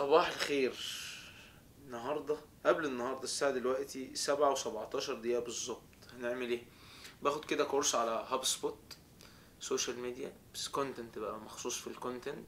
صباح الخير النهاردة قبل النهاردة الساعة دلوقتي سبعة وسبعتاشر دقيقة بالظبط هنعمل ايه باخد كده كورس على هاب سبوت سوشيال ميديا بس كونتنت بقى مخصوص في الكونتنت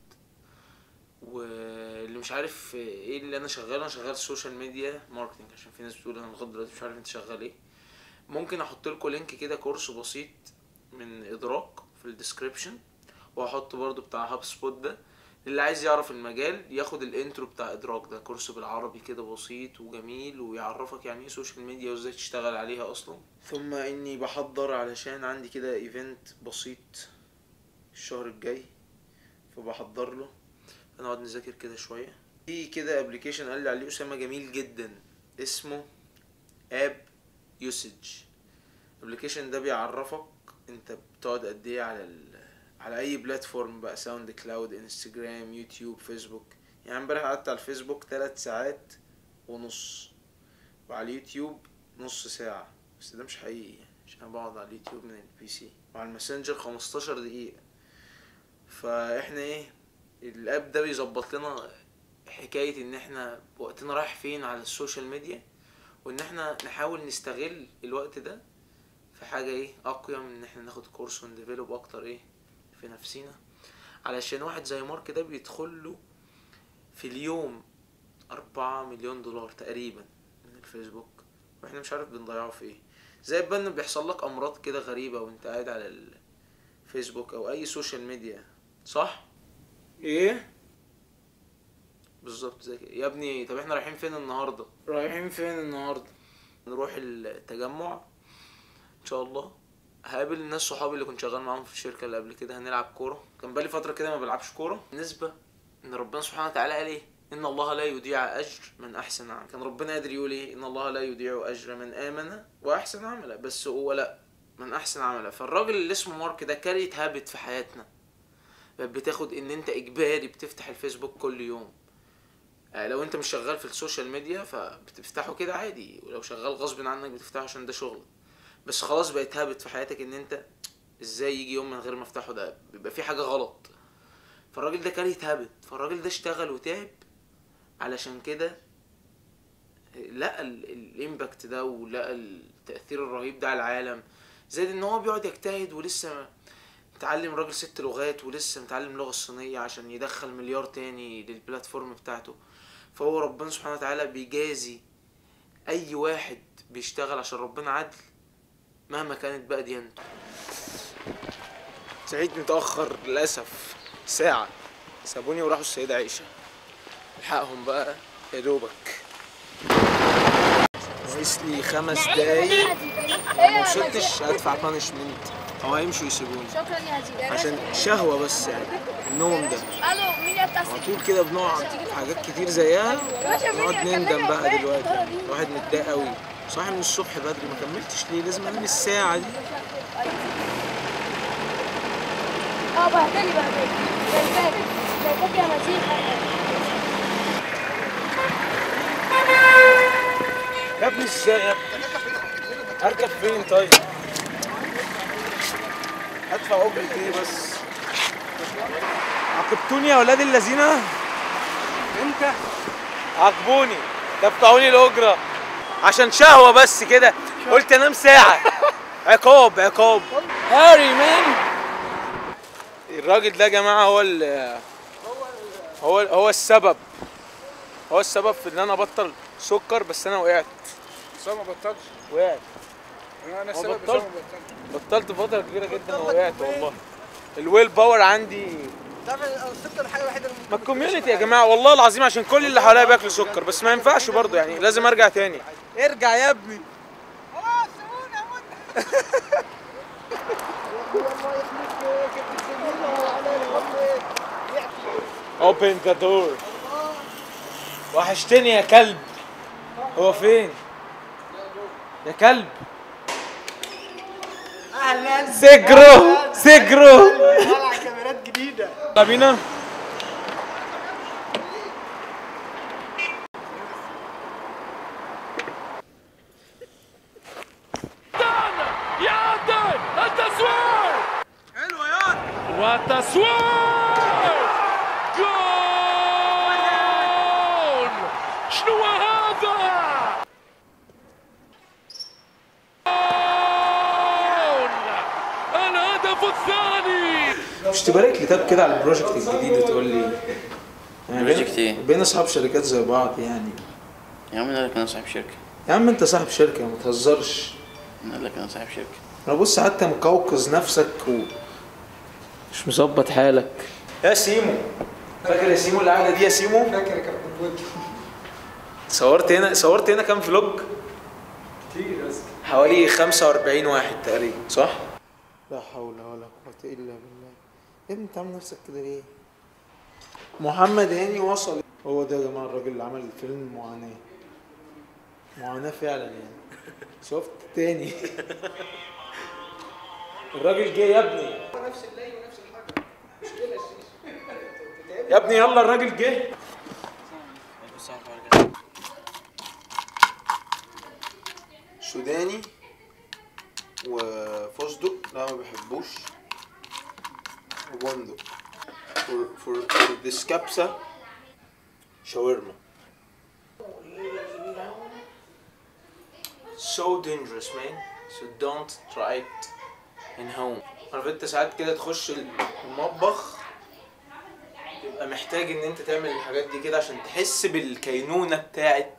واللي مش عارف ايه اللي انا شغاله انا شغال سوشيال ميديا ماركتنج عشان في ناس بتقول انا لغايه دلوقتي مش عارف انت شغال ايه ممكن احط لكم لينك كده كورس بسيط من ادراك في الديسكريبشن وهحط برضو بتاع هاب سبوت ده اللي عايز يعرف المجال ياخد الانترو بتاع ادراك ده كورس بالعربي كده بسيط وجميل ويعرفك يعني ايه سوشيال ميديا وازاي تشتغل عليها اصلا ثم اني بحضر علشان عندي كده ايفنت بسيط الشهر الجاي فبحضر له هنقعد نذاكر كده شويه في كده ابلكيشن قال لي عليه اسامه جميل جدا اسمه اب يوسج الابلكيشن ده بيعرفك انت بتقعد قد ايه على ال... على اي بلاتفورم بقى ساوند كلاود انستجرام يوتيوب فيسبوك يعني امبارح قعدت على الفيسبوك ثلاث ساعات ونص وعلى اليوتيوب نص ساعة بس ده مش حقيقي يعني عشان انا بقعد على اليوتيوب من البي سي وعلى الماسنجر 15 دقيقة فاحنا ايه الاب ده بيظبط لنا حكاية ان احنا وقتنا رايح فين على السوشيال ميديا وان احنا نحاول نستغل الوقت ده في حاجة ايه اقوى من ان احنا ناخد كورس ونديفلوب اكتر ايه في نفسينا علشان واحد زي مارك ده بيدخل له في اليوم أربعة مليون دولار تقريبا من الفيسبوك واحنا مش عارف بنضيعه في ايه زي بان بيحصل لك امراض كده غريبة وانت قاعد على الفيسبوك او اي سوشيال ميديا صح ايه بالظبط زي كده يا ابني طب احنا رايحين فين النهارده رايحين فين النهارده نروح التجمع ان شاء الله هقابل الناس صحابي اللي كنت شغال معاهم في الشركه اللي قبل كده هنلعب كوره كان بقالي فتره كده ما بلعبش كوره بالنسبه ان ربنا سبحانه وتعالى قال ايه ان الله لا يضيع اجر من احسن عمل كان ربنا قادر يقول ايه ان الله لا يضيع اجر من امن واحسن عملا بس هو لا من احسن عملا فالراجل اللي اسمه مارك ده كاريت هابت في حياتنا بقت بتاخد ان انت اجباري بتفتح الفيسبوك كل يوم آه، لو انت مش شغال في السوشيال ميديا فبتفتحه كده عادي ولو شغال غصب عنك بتفتحه عشان ده شغل بس خلاص بقت هابت في حياتك ان انت ازاي يجي يوم من غير ما افتحه ده بيبقى في حاجه غلط فالراجل ده كان يتهبت فالراجل ده اشتغل وتعب علشان كده لقى ال- الامباكت ده ولقى التاثير الرهيب ده على العالم زائد ان هو بيقعد يجتهد ولسه متعلم راجل ست لغات ولسه متعلم اللغه الصينيه عشان يدخل مليار تاني للبلاتفورم بتاعته فهو ربنا سبحانه وتعالى بيجازي اي واحد بيشتغل عشان ربنا عدل مهما كانت بقى ديانته سعيد متأخر للأسف ساعة سابوني وراحوا السيدة عيشة الحقهم بقى يا دوبك ناقص لي خمس دقايق لو ما وصلتش هدفع بانشمنت او هيمشوا يسيبوني شكرا يا هجيب عشان شهوة بس يعني النوم ده الو مين يتصل على طول كده بنقعد في حاجات كتير زيها نقعد نندم بقى دلوقتي يعني الواحد متضايق قوي صاحي من الصبح بدري ما كملتش ليه لازم انام الساعة دي اه بهدلي بهدلي بهدلي بهدلي يا مزيد يا ابني ازاي يا ابني هركب فين طيب هدفع اجرة ايه بس عاقبتوني يا ولاد الذين انت عاقبوني دفعوني الاجرة عشان شهوة بس كده قلت انام ساعة عقاب عقاب هاري مان الراجل ده يا جماعة هو ال هو هو السبب هو السبب في ان انا ابطل سكر بس انا وقعت بس هو ما بطلش وقعت انا هو السبب بس هو بطلت؟ ما بطلش بطلت فترة كبيرة جدا ووقعت والله الويل باور عندي تعرف السكر الحاجه الوحيده اللي ما الكوميونتي يا جماعة والله العظيم عشان كل اللي حواليا بياكلوا سكر بس ما ينفعش برضه يعني لازم ارجع تاني ارجع يا ابني خلاص سيبوني يا ود open the door وحشتني يا كلب هو فين يا كلب اهلا سجرو سجرو طلع كاميرات جديده يلا بينا يعدل التسويق حلوة يا والتسويق جول شنو هذا جول! الهدف الثاني مش تبارك لي طب كده على البروجكت الجديد وتقول لي يعني بروجكت ايه؟ بين اصحاب شركات زي بعض يعني يا عم انا قال لك انا صاحب شركه يا عم انت صاحب شركه ما تهزرش انا قال لك انا صاحب شركه انا بص حتى مقوقز نفسك و مش مظبط حالك يا سيمو فاكر يا سيمو القعده دي يا سيمو فاكر يا كابتن بود صورت هنا صورت هنا كام فلوج كتير بس حوالي 45 واحد تقريبا صح لا حول ولا قوة الا بالله يا ابني انت عامل نفسك كده ليه محمد هاني وصل هو ده يا جماعة الراجل اللي عمل فيلم معاناة معاناة فعلا يعني شفت تاني الراجل جه يا ابني نفس الليل ونفس الحاجه مشكله الشيش يا ابني يلا الراجل جه سوداني وفستق لا ما بحبوش وبندق for, for, for this كبسة شاورما so dangerous man so don't try it in home عارف انت ساعات كده تخش المطبخ تبقى محتاج ان انت تعمل الحاجات دي كده عشان تحس بالكينونة بتاعت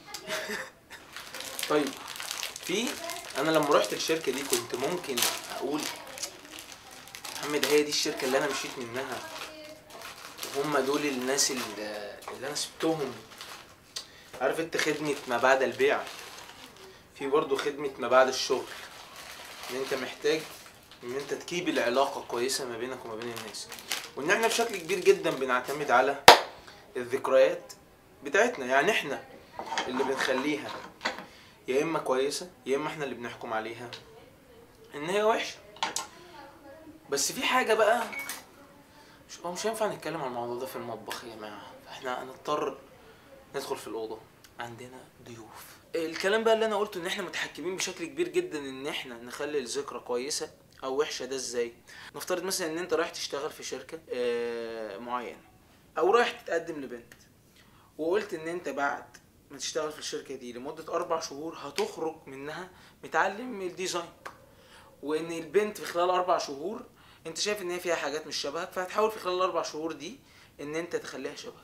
طيب في انا لما رحت الشركة دي كنت ممكن اقول يا عم ده هي دي الشركة اللي انا مشيت منها وهم دول الناس اللي, اللي انا سبتهم عارف انت خدمة ما بعد البيع في برضه خدمة ما بعد الشغل ان انت محتاج ان انت تكيب العلاقة كويسة ما بينك وما بين الناس وان احنا بشكل كبير جدا بنعتمد على الذكريات بتاعتنا يعني احنا اللي بنخليها يا اما كويسة يا اما احنا اللي بنحكم عليها ان هي وحشة بس في حاجة بقى مش هو مش هينفع نتكلم عن الموضوع ده في المطبخ يا جماعة فاحنا هنضطر ندخل في الأوضة عندنا ضيوف الكلام بقى اللي انا قلته ان احنا متحكمين بشكل كبير جدا ان احنا نخلي الذكرى كويسة او وحشة ده ازاي نفترض مثلا ان انت رايح تشتغل في شركة آه، معينة او رايح تتقدم لبنت وقلت ان انت بعد ما تشتغل في الشركة دي لمدة اربع شهور هتخرج منها متعلم الديزاين وان البنت في خلال اربع شهور انت شايف ان هي فيها حاجات مش شبهك فهتحاول في خلال الاربع شهور دي ان انت تخليها شبهك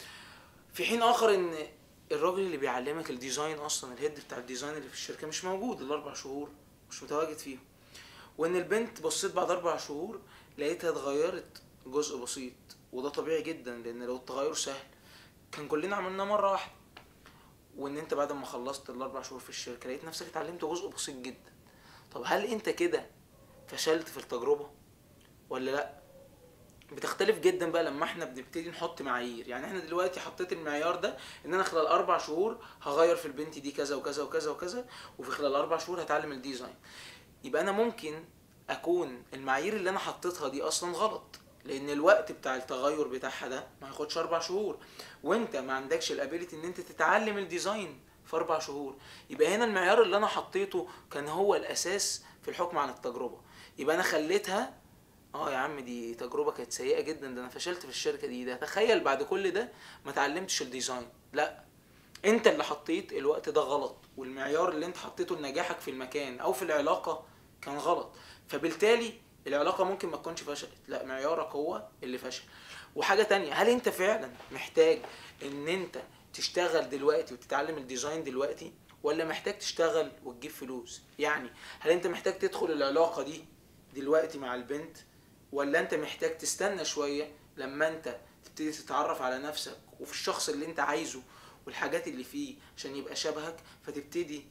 في حين اخر ان الراجل اللي بيعلمك الديزاين اصلا الهيد بتاع الديزاين اللي في الشركه مش موجود الاربع شهور مش متواجد فيهم وان البنت بصيت بعد اربع شهور لقيتها اتغيرت جزء بسيط وده طبيعي جدا لان لو التغير سهل كان كلنا عملناه مره واحده وان انت بعد ما خلصت الاربع شهور في الشركه لقيت نفسك اتعلمت جزء بسيط جدا طب هل انت كده فشلت في التجربه ولا لا بتختلف جدا بقى لما احنا بنبتدي نحط معايير يعني احنا دلوقتي حطيت المعيار ده ان انا خلال اربع شهور هغير في البنت دي كذا وكذا وكذا وكذا وفي خلال اربع شهور هتعلم الديزاين يبقى انا ممكن اكون المعايير اللي انا حطيتها دي اصلا غلط لان الوقت بتاع التغير بتاعها ده ما هياخدش اربع شهور وانت ما عندكش الابيليتي ان انت تتعلم الديزاين في اربع شهور يبقى هنا المعيار اللي انا حطيته كان هو الاساس في الحكم عن التجربه يبقى انا خليتها اه يا عم دي تجربه كانت سيئه جدا ده انا فشلت في الشركه دي ده تخيل بعد كل ده ما اتعلمتش الديزاين لا انت اللي حطيت الوقت ده غلط والمعيار اللي انت حطيته لنجاحك في المكان او في العلاقه كان غلط فبالتالي العلاقه ممكن ما تكونش فشلت لا معيارك هو اللي فشل وحاجه تانية هل انت فعلا محتاج ان انت تشتغل دلوقتي وتتعلم الديزاين دلوقتي ولا محتاج تشتغل وتجيب فلوس يعني هل انت محتاج تدخل العلاقه دي دلوقتي مع البنت ولا انت محتاج تستنى شويه لما انت تبتدي تتعرف على نفسك وفي الشخص اللي انت عايزه والحاجات اللي فيه عشان يبقى شبهك فتبتدي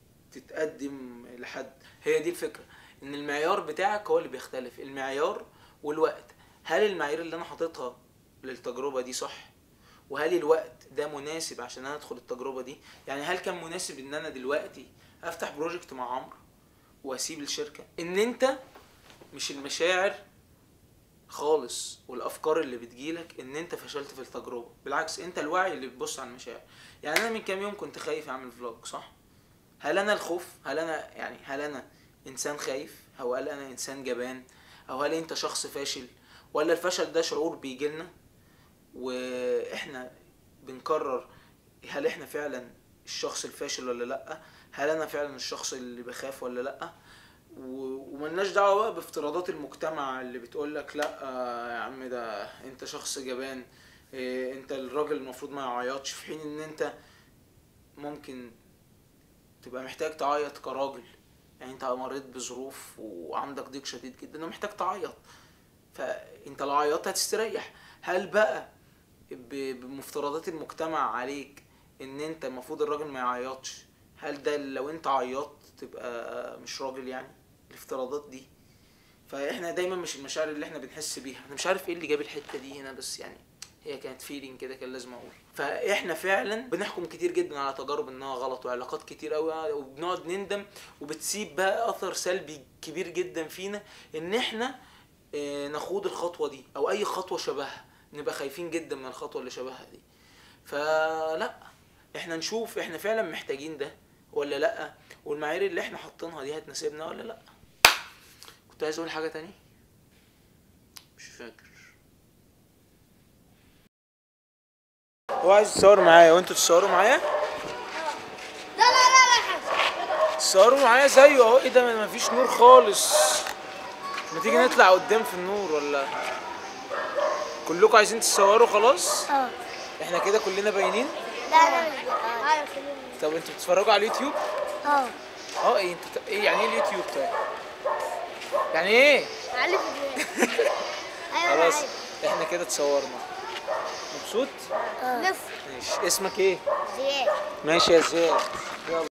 تتقدم لحد هي دي الفكره ان المعيار بتاعك هو اللي بيختلف المعيار والوقت هل المعايير اللي انا حاططها للتجربه دي صح وهل الوقت ده مناسب عشان انا ادخل التجربه دي يعني هل كان مناسب ان انا دلوقتي افتح بروجكت مع عمرو واسيب الشركه ان انت مش المشاعر خالص والافكار اللي بتجيلك ان انت فشلت في التجربه بالعكس انت الوعي اللي بتبص على المشاعر يعني انا من كام يوم كنت خايف اعمل فلوج صح هل انا الخوف هل انا يعني هل انا انسان خايف او هل انا انسان جبان او هل انت شخص فاشل ولا الفشل ده شعور بيجيلنا واحنا بنقرر هل احنا فعلا الشخص الفاشل ولا لا هل انا فعلا الشخص اللي بخاف ولا لا و- وملناش دعوه بقى بافتراضات المجتمع اللي بتقول لك لا آه، يا عم ده انت شخص جبان إيه، انت الراجل المفروض ما يعيطش في حين ان انت ممكن تبقى محتاج تعيط كراجل يعني انت مريت بظروف وعندك ضيق شديد جدا ومحتاج تعيط فانت لو عيطت هتستريح هل بقى ب- بمفترضات المجتمع عليك ان انت المفروض الراجل ما يعيطش هل ده لو انت عيطت تبقى مش راجل يعني الافتراضات دي فاحنا دايما مش المشاعر اللي احنا بنحس بيها انا مش عارف ايه اللي جاب الحته دي هنا بس يعني هي كانت فيلينج كده كان لازم اقول فاحنا فعلا بنحكم كتير جدا على تجارب انها غلط وعلاقات كتير قوي وبنقعد نندم وبتسيب بقى اثر سلبي كبير جدا فينا ان احنا آه، نخوض الخطوه دي او اي خطوه شبهها نبقى خايفين جدا من الخطوه اللي شبهها دي فلا احنا نشوف احنا فعلا محتاجين ده ولا لا والمعايير اللي احنا حاطينها دي هتناسبنا ولا لا كنت عايز اقول حاجه تاني مش فاكر هو عايز يتصور معايا وانتوا تتصوروا معايا لا لا لا لا حاجة. تصوروا معايا زيه اهو ايه ده ما فيش نور خالص ما تيجي نطلع قدام في النور ولا كلكم عايزين تتصوروا خلاص اه احنا كده كلنا باينين لا لا لا طب انتوا بتتفرجوا على اليوتيوب اه اه ايه انتوا ت- ايه يعني ايه اليوتيوب طيب يعني ايه علي فيديوهات ايوه خلاص عارف. احنا كده اتصورنا مبسوط لف ماشي اسمك ايه زياد ماشي يا زياد يلا